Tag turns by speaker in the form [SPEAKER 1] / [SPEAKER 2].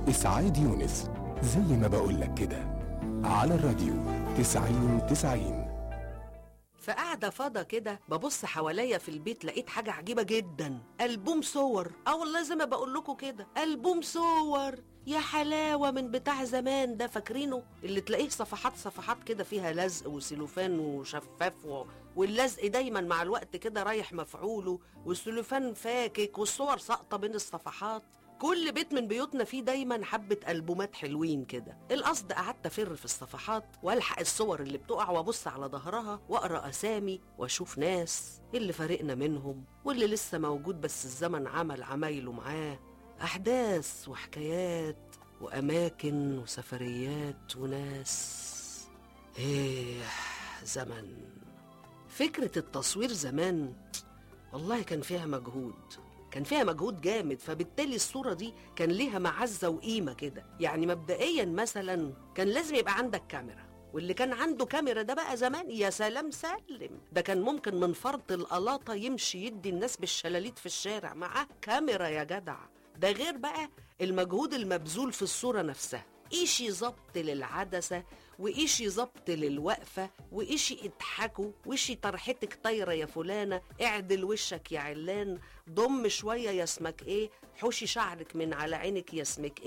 [SPEAKER 1] إسعاد يونس زي ما بقولك كده على الراديو تسعين تسعين
[SPEAKER 2] فقاعدة فاضة كده ببص حواليا في البيت لقيت حاجة عجيبة جدا ألبوم صور اه والله زي ما بقول لكم كده ألبوم صور يا حلاوة من بتاع زمان ده فاكرينه اللي تلاقيه صفحات صفحات كده فيها لزق وسيلوفان وشفاف و... واللزق دايما مع الوقت كده رايح مفعوله والسيلوفان فاكك والصور ساقطة بين الصفحات كل بيت من بيوتنا فيه دايما حبة ألبومات حلوين كده القصد قعدت أفر في الصفحات والحق الصور اللي بتقع وابص على ظهرها واقرا أسامي واشوف ناس اللي فارقنا منهم واللي لسه موجود بس الزمن عمل عمايله معاه أحداث وحكايات وأماكن وسفريات وناس إيه زمن فكرة التصوير زمان والله كان فيها مجهود كان فيها مجهود جامد فبالتالي الصورة دي كان ليها معزة وقيمة كده يعني مبدئيا مثلا كان لازم يبقى عندك كاميرا واللي كان عنده كاميرا ده بقى زمان يا سلام سلم ده كان ممكن من فرط القلاطة يمشي يدي الناس بالشلاليت في الشارع معاه كاميرا يا جدع ده غير بقى المجهود المبذول في الصورة نفسها إيشي ظبط للعدسة وإيشي ظبط للوقفة وإيشي اضحكوا وإيشي طرحتك طايرة يا فلانة اعدل وشك يا علان ضم شوية يا اسمك ايه حوشي شعرك من على عينك يا اسمك